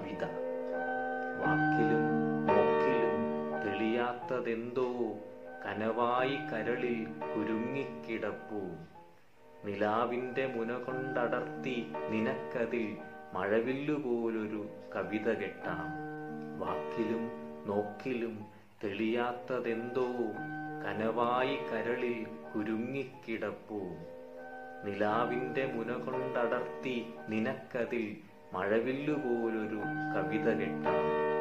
കവിത വാക്കിലും നോക്കിലും തെളിയാത്തതെന്തോ കനവായി കരളിൽ കുരുങ്ങിക്കിടപ്പൂ നിലാവിന്റെ മുന കൊണ്ടടർത്തി നിനക്കതിൽ മഴവില്ലുപോലൊരു കവിത കെട്ടാം വാക്കിലും നോക്കിലും തെളിയാത്തതെന്തോ കനവായി കരളിൽ കുരുങ്ങിക്കിടപ്പൂ നിലാവിന്റെ മുന കൊണ്ടടർത്തി നിനക്കതിൽ മഴവില്ലുപോലൊരു കവിത കെട്ടാം